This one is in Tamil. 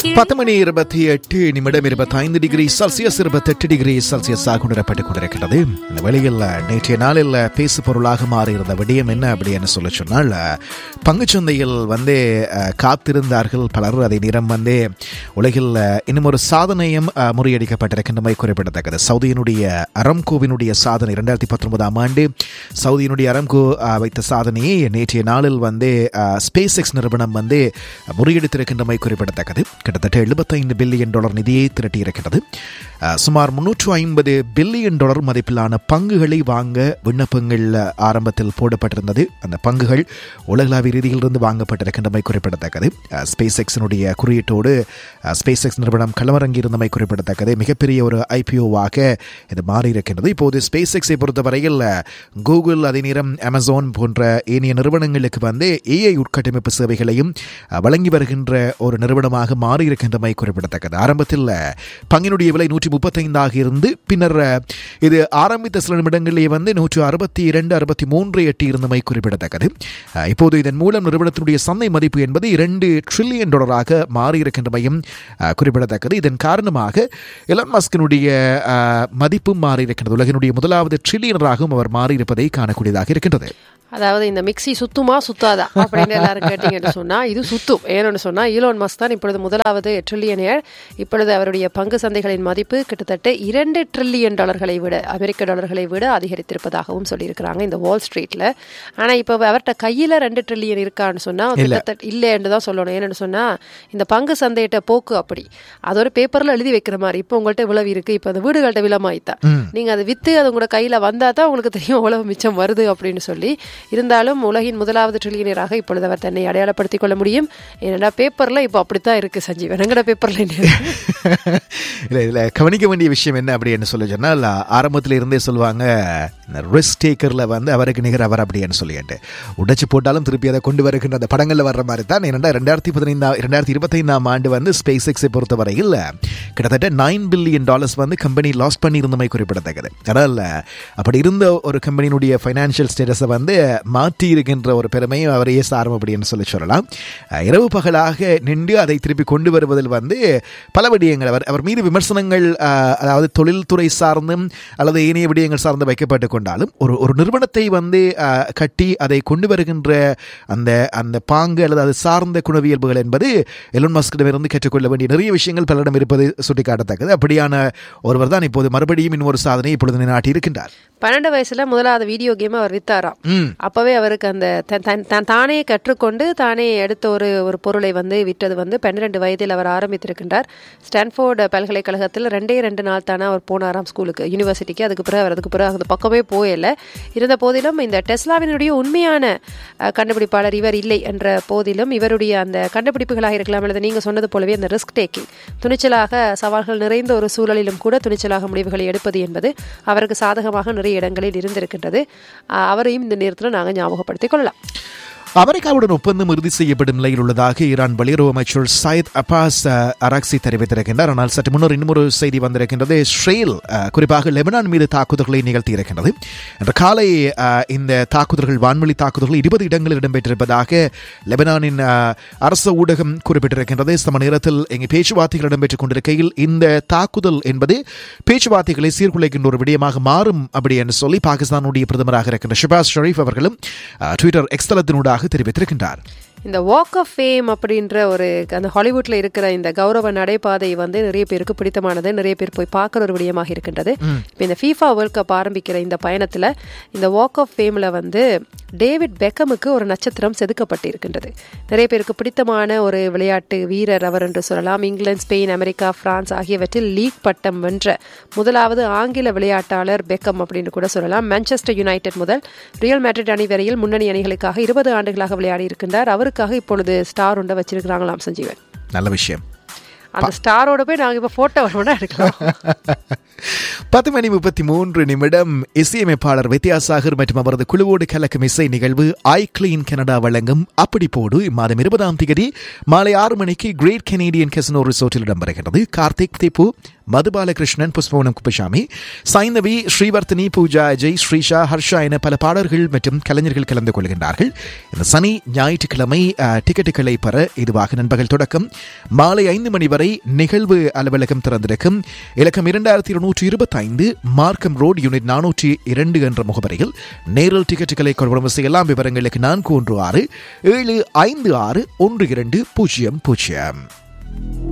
பத்து மணி இருபத்தி எட்டு நிமிடம் இருபத்தைந்து டிகிரி செல்சியஸ் இருபத்தெட்டு டிகிரி செல்சியஸ் ஆக உணரப்பட்டுக் கொண்டிருக்கிறது இந்த வெளியில் நேற்றைய நாளில் பேசு பொருளாக மாறியிருந்த விடயம் என்ன அப்படின்னு சொல்ல சொன்னால் பங்குச்சந்தையில் வந்து அஹ், காத்திருந்தார்கள் பலர் அதை நிறம் வந்து உலகில் அஹ், இன்னும் ஒரு சாதனையும் அஹ், முறியடிக்கப்பட்டிருக்கின்றமை குறிப்பிடத்தக்கது சவுதியினுடைய அரம்கோவினுடைய சாதனை இரண்டாயிரத்தி பத்தொன்பதாம் ஆண்டு சவுதியினுடைய அரம்கோ அஹ், வைத்த சாதனையை நேற்றைய நாளில் வந்து ஸ்பேஸ் எக்ஸ் நிறுவனம் வந்து முறியடித்திருக்கின்றமை குறிப்பிடத்தக்கது கிட்டத்தட்ட எழுபத்தைந்து பில்லியன் டாலர் நிதியை திரட்டியிருக்கிறது அஹ், சுமார் முன்னூற்று ஐம்பது பில்லியன் டாலர் மதிப்பிலான பங்குகளை வாங்க விண்ணப்பங்கள் ஆரம்பத்தில் போடப்பட்டிருந்தது அந்த பங்குகள் உலகளாவிய ரீதியிலிருந்து வாங்கப்பட்டிருக்கின்றமை குறிப்பிடத்தக்கது அஹ், ஸ்பேஸ் எக்ஸினுடைய குறியீட்டோடு அஹ், ஸ்பேஸ் எக்ஸ் நிறுவனம் களமிறங்கியிருந்தமை குறிப்பிடத்தக்கது மிகப்பெரிய ஒரு ஐபிஓவாக இது மாறியிருக்கின்றது இப்போது ஸ்பேஸ் எக்ஸை பொறுத்தவரையில் அஹ், கூகுள் அதே நேரம் அமேசான் போன்ற ஏனைய நிறுவனங்களுக்கு வந்து ஏஐ உட்கட்டமைப்பு சேவைகளையும் அஹ், வழங்கி வருகின்ற ஒரு நிறுவனமாக மாறியிருக்கின்றமை குறிப்பிடத்தக்கது ஆரம்பத்தில் அஹ், பங்கினுடைய விலை நூற்றி முப்பத்தைந்தாக இருந்து பின்னர் அஹ், இது ஆரம்பித்த சில நிமிடங்களிலேயே வந்து நூற்று அறுபத்தி இரண்டு அறுபத்தி மூன்று எட்டி இருந்தமை குறிப்பிடத்தக்கது அஹ், இப்போது இதன் மூலம் நிறுவனத்தினுடைய சந்தை மதிப்பு என்பது இரண்டு ட்ரில்லியன் டாலராக மாறியிருக்கின்றமையும் அஹ், குறிப்பிடத்தக்கது இதன் காரணமாக எலன் மஸ்கினுடைய அஹ், மதிப்பும் மாறியிருக்கின்றது உலகினுடைய முதலாவது ட்ரில்லியனராகவும் அவர் மாறியிருப்பதை காணக்கூடியதாக இருக்கின்றது அதாவது இந்த மிக்ஸி சுத்துமா சுத்தாதா அப்படின்னு எல்லாரும் கேட்டீங்கன்னு சொன்னா இது சுத்தும் ஏன்னு சொன்னா ஈலோன் மஸ்க் தான் இப்பொழுது முதலாவது ட்ரில்லியனியர் இப்பொழுது அவருடைய பங்கு சந்தைகளின் மதிப்பு கிட்டத்தட்ட இரண்டு ட்ரில்லியன் டாலர்களை விட அமெரிக்க டாலர்களை விட அதிகரித்திருப்பதாகவும் சொல்லியிருக்கிறாங்க இந்த வால் ஸ்ட்ரீட்ல ஆனா இப்போ அவர்கிட்ட கையில ரெண்டு ட்ரில்லியன் இருக்கான்னு சொன்னா கிட்டத்தட்ட இல்லைன்னு தான் சொல்லணும் ஏன்னு சொன்னா இந்த பங்கு சந்தையிட்ட போக்கு அப்படி அது ஒரு பேப்பர்ல எழுதி வைக்கிற மாதிரி இப்போ உங்கள்ட்ட இவ்வளவு இருக்கு இப்போ அந்த வீடுகள்ட்ட விலமாயித்தா நீங்க அதை வித்து அது உங்களோட கையில வந்தா தான் உங்களுக்கு தெரியும் எவ்வளவு மிச்சம் வருது அப்படின்னு சொல்லி இருந்தாலும் உலகின் முதலாவது ட்ரில்லியனராக இப்பொழுது அவர் தன்னை அடையாளப்படுத்திக் கொள்ள முடியும் ஏன்னா பேப்பர்ல இப்போ அப்படித்தான் இருக்கு சஞ்சீவன் எங்கட பேப்பர்ல என்ன இருக்கு? இல்லை இதில் கவனிக்க வேண்டிய விஷயம் என்ன அப்படின்னு சொல்லி சொன்னால் ஆரம்பத்தில் இருந்தே சொல்லுவாங்க இந்த ரிஸ்க் டேக்கரில் வந்து அவருக்கு நிகர் அவர் அப்படின்னு சொல்லிட்டு உடைச்சு போட்டாலும் திருப்பி அதை கொண்டு வருகின்ற அந்த படங்களில் வர்ற மாதிரி தான் ஏனென்றால் ரெண்டாயிரத்தி பதினைந்தாம் ரெண்டாயிரத்தி இருபத்தைந்தாம் ஆண்டு வந்து ஸ்பேஸ் எக்ஸை பொறுத்தவரையில் கிட்டத்தட்ட நைன் பில்லியன் டாலர்ஸ் வந்து கம்பெனி லாஸ் பண்ணியிருந்தமை குறிப்பிடத்தக்கது அதனால் அப்படி இருந்த ஒரு கம்பெனியினுடைய ஃபைனான்ஷியல் ஸ்டேட்டஸை வந்து மாற்றி இருக்கின்ற ஒரு பெருமையும் அவரையே சாரும் அப்படின்னு சொல்லி சொல்லலாம் அஹ் இரவு பகலாக நின்று அதை திருப்பி கொண்டு வருவதில் வந்து பல விடயங்கள் அவர் அவர் மீது விமர்சனங்கள் அஹ், அதாவது தொழில்துறை சார்ந்தும் அல்லது ஏனைய விடயங்கள் சார்ந்து வைக்கப்பட்டு கொண்டாலும் ஒரு ஒரு நிறுவனத்தை வந்து அஹ், கட்டி அதை கொண்டு வருகின்ற அந்த அந்த பாங்கு அல்லது அது சார்ந்த குணவியல்புகள் என்பது எலன் மஸ்கிடமிருந்து கற்றுக்கொள்ள வேண்டிய நிறைய விஷயங்கள் பலரிடம் இருப்பது சுட்டிக்காட்டத்தக்கது அப்படியான ஒருவர் தான் இப்போது மறுபடியும் இன்னொரு சாதனை இப்பொழுது நாட்டி இருக்கின்றார் பன்னெண்டு வயசுல முதலாவது வீடியோ கேம் அவர் வித்தாராம் ம். அப்பவே அவருக்கு அந்த தன்- தன்- தான் தானே கற்றுக்கொண்டு தானே எடுத்த ஒரு ஒரு பொருளை வந்து விற்றது வந்து பன்னிரெண்டு வயதில் அவர் ஆரம்பித்திருக்கின்றார் ஸ்டான்ஃபோர்டு பல்கலைக்கழகத்தில் ரெண்டே ரெண்டு நாள் தானே அவர் போனாராம் ஸ்கூலுக்கு யூனிவர்சிட்டிக்கு அதுக்கு பிறகு அவர் அதுக்கு பிறகு அந்த பக்கமே போயல இருந்த போதிலும் இந்த டெஸ்லாவினுடைய உண்மையான அஹ், கண்டுபிடிப்பாளர் இவர் இல்லை என்ற போதிலும் இவருடைய அந்த கண்டுபிடிப்புகளாக இருக்கலாம் அல்லது நீங்க சொன்னது போலவே அந்த ரிஸ்க் டேக்கிங் துணிச்சலாக சவால்கள் நிறைந்த ஒரு சூழலிலும் கூட துணிச்சலாக முடிவுகளை எடுப்பது என்பது அவருக்கு சாதகமாக நிறைய இடங்களில் இருந்திருக்கின்றது அஹ், அவரையும் இந்த நேரத்தில் நாங்கள் ஞாபகப்படுத்திக் கொள்ளலாம் அமெரிக்காவுடன் ஒப்பந்தம் இறுதி செய்யப்படும் நிலையில் உள்ளதாக ஈரான் வெளியுறவு அமைச்சர் சயத் அப்பாஸ் அஹ், அராக்சி தெரிவித்திருக்கின்றார் ஆனால் சற்று முன்னர் இன்னொரு செய்தி வந்திருக்கின்றது இஸ்ரேல் அஹ், குறிப்பாக லெபனான் மீது தாக்குதல்களை நிகழ்த்தி இருக்கின்றது இன்று காலை அஹ், இந்த தாக்குதல்கள் வான்வெளி தாக்குதல்கள் இருபது இடங்களில் இடம்பெற்றிருப்பதாக லெபனானின் அஹ், அரசு ஊடகம் குறிப்பிட்டிருக்கின்றது சம நேரத்தில் இங்கு பேச்சுவார்த்தைகள் இடம்பெற்றுக் கொண்டிருக்கையில் இந்த தாக்குதல் என்பது பேச்சுவார்த்தைகளை சீர்குலைக்கின்ற ஒரு விடயமாக மாறும் அப்படி என்று சொல்லி பாகிஸ்தானுடைய பிரதமராக இருக்கின்ற ஷிபாஸ் ஷரீஃப் அவர்களும் அஹ், ட்விட்டர் எக்ஸ்தலத்தினூடாக தெரிவித்திருக்கின்றார் இந்த வாக் ஆஃப் ஃபேம் அப்படின்ற ஒரு அந்த ஹாலிவுட்ல இருக்கிற இந்த கௌரவ நடைபாதை வந்து நிறைய பேருக்கு பிடித்தமானது நிறைய பேர் போய் பார்க்குற ஒரு விடயமாக இருக்கின்றது இப்போ இந்த ஃபீஃபா வேர்ல்ட் கப் ஆரம்பிக்கிற இந்த பயணத்துல இந்த வாக் ஆஃப் ஃபேம்ல வந்து டேவிட் பெக்கமுக்கு ஒரு நட்சத்திரம் செதுக்கப்பட்டிருக்கின்றது நிறைய பேருக்கு பிடித்தமான ஒரு விளையாட்டு வீரர் அவர் என்று சொல்லலாம் இங்கிலாந்து ஸ்பெயின் அமெரிக்கா பிரான்ஸ் ஆகியவற்றில் லீக் பட்டம் வென்ற முதலாவது ஆங்கில விளையாட்டாளர் பெக்கம் அப்படின்னு கூட சொல்லலாம் மான்செஸ்டர் யுனைடெட் முதல் ரியல் மேட்ரிட் அணி வரையில் முன்னணி அணிகளுக்காக இருபது ஆண்டுகளாக விளையாடி இருக்கின்றார் அவருக்காக இப்பொழுது ஸ்டார் ஒன்றை வச்சிருக்கிறாங்களாம் சஞ்சீவன் நல்ல விஷயம் அந்த ஸ்டாரோட போய் நாங்க இப்ப போட்டோ வேணா எடுக்கலாம் பத்து மணி முப்பத்தி மூன்று நிமிடம் இசையமைப்பாளர் வித்யாசாகர் மற்றும் அவரது குழுவோடு கலக்கும் இசை நிகழ்வு ஐ கிளீன் கனடா வழங்கும் அப்படி போடு இம்மாதம் இருபதாம் தேதி மாலை ஆறு மணிக்கு கிரேட் கெனேடியன் கெசனோ ரிசோர்ட்டில் இடம்பெறுகிறது கார்த்திக் திப்பு மதுபாலகிருஷ்ணன் புஷ்பவனம் குப்பசாமி சைந்தவி ஸ்ரீவர்த்தினி பூஜா அஜய் ஸ்ரீஷா ஹர்ஷா என பல பாடல்கள் மற்றும் கலைஞர்கள் கலந்து கொள்கின்றார்கள் இந்த சனி ஞாயிற்றுக்கிழமை அஹ், டிக்கெட்டுகளை பெற இதுவாக நண்பகல் தொடக்கம் மாலை ஐந்து மணி வரை நிகழ்வு அலுவலகம் திறந்திருக்கும் இலக்கம் இரண்டாயிரத்தி இருநூற்றி இருபத்தைந்து மார்க்கம் ரோடு யூனிட் நானூற்றி இரண்டு என்ற முகவரியில் நேரில் டிக்கெட்டுகளை கொள்வனம் செய்யலாம் விவரங்களுக்கு நான்கு ஒன்று ஆறு ஏழு ஐந்து ஆறு ஒன்று இரண்டு பூஜ்ஜியம் பூஜ்ஜியம்